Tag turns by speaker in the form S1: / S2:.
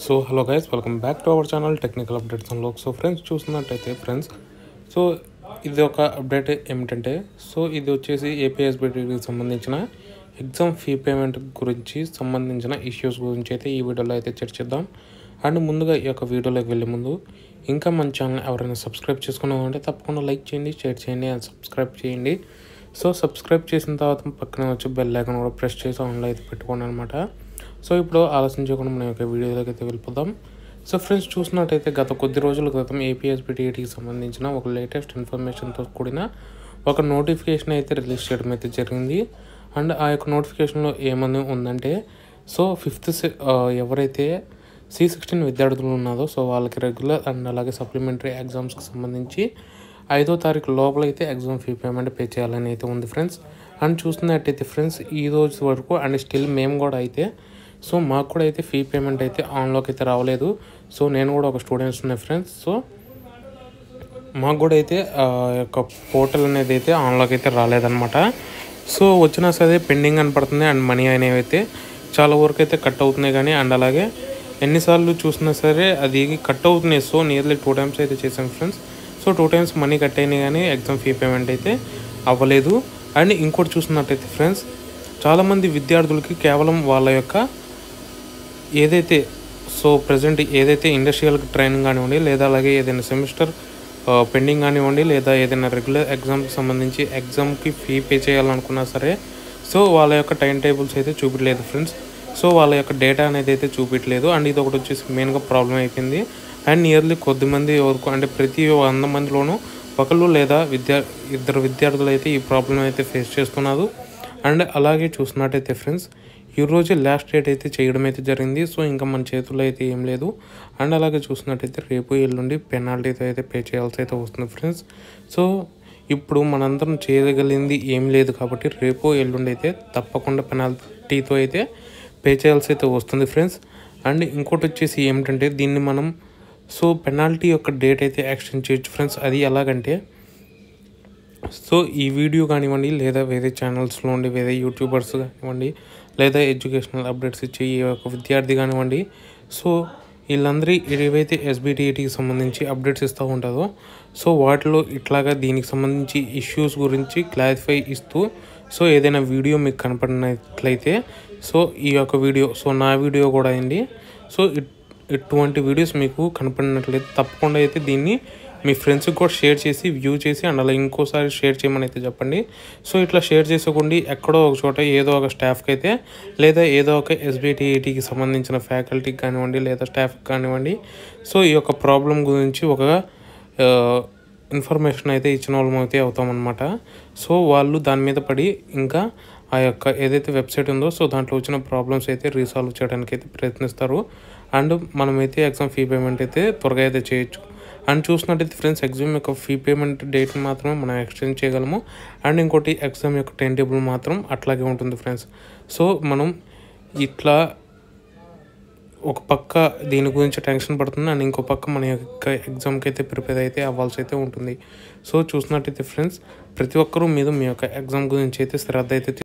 S1: so hello guys welcome back to our channel technical updates and లోక్ so friends చూస్తున్నట్టయితే friends so ఇది ఒక update ఏమిటంటే so ఇది వచ్చేసి ఏపీఎస్బిటీకి సంబంధించిన ఎగ్జామ్ ఫీ పేమెంట్ గురించి సంబంధించిన ఇష్యూస్ గురించి అయితే ఈ వీడియోలో అయితే చర్చిద్దాం అండ్ ముందుగా ఈ యొక్క వీడియోలోకి వెళ్ళే ముందు ఇంకా మన ఛానల్ ఎవరైనా సబ్స్క్రైబ్ చేసుకున్నా ఉంటే తప్పకుండా లైక్ చేయండి షేర్ చేయండి అండ్ సబ్స్క్రైబ్ చేయండి సో సబ్స్క్రైబ్ చేసిన తర్వాత పక్కనే వచ్చి బెల్ ఐకాన్ కూడా ప్రెస్ చేసి ఆన్లో అయితే పెట్టుకోండి అనమాట సో ఇప్పుడు ఆలోచన చేయకుండా మన యొక్క వీడియోలోకి అయితే వెళ్ళిపోదాం సో ఫ్రెండ్స్ చూసినట్టయితే గత కొద్ది రోజుల క్రితం ఏపీఎస్బిటిఐటికి సంబంధించిన ఒక లేటెస్ట్ ఇన్ఫర్మేషన్తో కూడిన ఒక నోటిఫికేషన్ అయితే రిలీజ్ చేయడం అయితే జరిగింది అండ్ ఆ యొక్క నోటిఫికేషన్లో ఏమని ఉందంటే సో ఫిఫ్త్ ఎవరైతే సి సిక్స్టీన్ విద్యార్థులు ఉన్నారో సో వాళ్ళకి రెగ్యులర్ అండ్ అలాగే సప్లిమెంటరీ ఎగ్జామ్స్కి సంబంధించి ఐదో తారీఖు లోపల అయితే ఎగ్జామ్ ఫీ పేమెంట్ పే చేయాలని అయితే ఉంది ఫ్రెండ్స్ అండ్ చూస్తున్నట్టయితే ఫ్రెండ్స్ ఈ రోజు వరకు అండ్ స్టిల్ మేము కూడా అయితే సో మాకు కూడా అయితే ఫీ పేమెంట్ అయితే ఆన్లోకి అయితే రావలేదు సో నేను కూడా ఒక స్టూడెంట్స్ ఉన్నాయి ఫ్రెండ్స్ సో మాకు కూడా అయితే ఆ యొక్క పోర్టల్ అనేది అయితే ఆన్లోకి అయితే రాలేదన్నమాట సో వచ్చినా సరే పెండింగ్ అని పడుతుంది అండ్ మనీ అనేవి అయితే చాలా వరకు అయితే కట్ అవుతున్నాయి కానీ అండ్ అలాగే ఎన్నిసార్లు చూసినా సరే అది కట్ అవుతున్నాయి సో నియర్లీ టూ టైమ్స్ అయితే చేసాం friends so two times money cut అయినాయి కానీ ఎగ్జామ్ ఫీ పేమెంట్ అయితే అవ్వలేదు అండ్ ఇంకోటి చూసినట్టయితే ఫ్రెండ్స్ చాలామంది విద్యార్థులకి కేవలం వాళ్ళ యొక్క ఏదైతే సో ప్రజెంట్ ఏదైతే ఇండస్ట్రియల్ ట్రైనింగ్ కానివ్వండి లేదా అలాగే ఏదైనా సెమిస్టర్ పెండింగ్ కానివ్వండి లేదా ఏదైనా రెగ్యులర్ ఎగ్జామ్కి సంబంధించి ఎగ్జామ్కి ఫీ పే చేయాలనుకున్నా సరే సో వాళ్ళ యొక్క టైం టేబుల్స్ అయితే చూపించలేదు ఫ్రెండ్స్ సో వాళ్ళ యొక్క డేటా అనేది అయితే చూపించలేదు అండ్ ఇది ఒకటి వచ్చేసి మెయిన్గా ప్రాబ్లం అయిపోయింది అండ్ నియర్లీ కొద్ది మంది వరకు అంటే ప్రతి వంద మందిలోనూ ఒకళ్ళు లేదా విద్యా ఇద్దరు విద్యార్థులు అయితే ఈ ప్రాబ్లం అయితే ఫేస్ చేస్తున్నారు అండ్ అలాగే చూసినట్టయితే ఫ్రెండ్స్ ఈరోజు లాస్ట్ డేట్ అయితే చేయడం అయితే జరిగింది సో ఇంకా మన చేతుల్లో అయితే ఏం లేదు అండ్ అలాగే చూసినట్టయితే రేపు ఎల్లుండి పెనాల్టీతో అయితే పే చేయాల్సి అయితే వస్తుంది ఫ్రెండ్స్ సో ఇప్పుడు మనందరం చేయగలిగింది ఏం లేదు కాబట్టి రేపు ఎల్లుండి అయితే తప్పకుండా పెనాల్టీతో అయితే పే చేయాల్సి అయితే వస్తుంది ఫ్రెండ్స్ అండ్ ఇంకోటి వచ్చేసి ఏమిటంటే దీన్ని మనం సో పెనాల్టీ యొక్క డేట్ అయితే ఎక్స్టెండ్ చేయొచ్చు ఫ్రెండ్స్ అది ఎలాగంటే సో ఈ వీడియో కానివ్వండి లేదా వేరే ఛానల్స్లో ఉండి వేరే యూట్యూబర్స్ కానివ్వండి లేదా ఎడ్యుకేషనల్ అప్డేట్స్ ఇచ్చే ఈ యొక్క విద్యార్థి కానివ్వండి సో వీళ్ళందరి ఏవైతే ఎస్బిటిఐటికి సంబంధించి అప్డేట్స్ ఇస్తూ ఉంటుందో సో వాటిలో ఇట్లాగా దీనికి సంబంధించి ఇష్యూస్ గురించి క్లారిఫై ఇస్తూ సో ఏదైనా వీడియో మీకు కనపడినట్లయితే సో ఈ యొక్క వీడియో సో నా వీడియో కూడా అయింది సో ఇటువంటి వీడియోస్ మీకు కనపడినట్లయితే తప్పకుండా అయితే దీన్ని మీ ఫ్రెండ్స్కి కూడా షేర్ చేసి వ్యూ చేసి అండ్ అలా ఇంకోసారి షేర్ చేయమని అయితే చెప్పండి సో ఇట్లా షేర్ చేసుకోండి ఎక్కడో ఒక చోట ఏదో ఒక స్టాఫ్కి అయితే లేదా ఏదో ఒక ఎస్బిటిఐటికి సంబంధించిన ఫ్యాకల్టీకి కానివ్వండి లేదా స్టాఫ్కి కానివ్వండి సో ఈ యొక్క ప్రాబ్లం గురించి ఒక ఇన్ఫర్మేషన్ అయితే ఇచ్చిన వాళ్ళం అయితే అవుతామన్నమాట సో వాళ్ళు దాని మీద పడి ఇంకా ఆ యొక్క ఏదైతే వెబ్సైట్ ఉందో సో దాంట్లో వచ్చిన ప్రాబ్లమ్స్ అయితే రీసాల్వ్ చేయడానికి అయితే ప్రయత్నిస్తారు అండ్ మనమైతే ఎగ్జామ్ ఫీ పేమెంట్ అయితే త్వరగా అయితే చేయొచ్చు అండ్ చూసినట్టయితే ఫ్రెండ్స్ ఎగ్జామ్ యొక్క ఫీ పేమెంట్ డేట్ మాత్రమే మనం ఎక్స్టెండ్ చేయగలము అండ్ ఇంకోటి ఎగ్జామ్ యొక్క టైం టేబుల్ మాత్రం అట్లాగే ఉంటుంది ఫ్రెండ్స్ సో మనం ఇట్లా ఒక పక్క దీని గురించి టెన్షన్ పడుతుంది అండ్ ఇంకో పక్క మన యొక్క ఎగ్జామ్కి అయితే ప్రిపేర్ అయితే అవ్వాల్సి అయితే ఉంటుంది సో చూసినట్టయితే ఫ్రెండ్స్ ప్రతి ఒక్కరూ మీద మీ యొక్క ఎగ్జామ్ గురించి అయితే శ్రద్ధ అయితే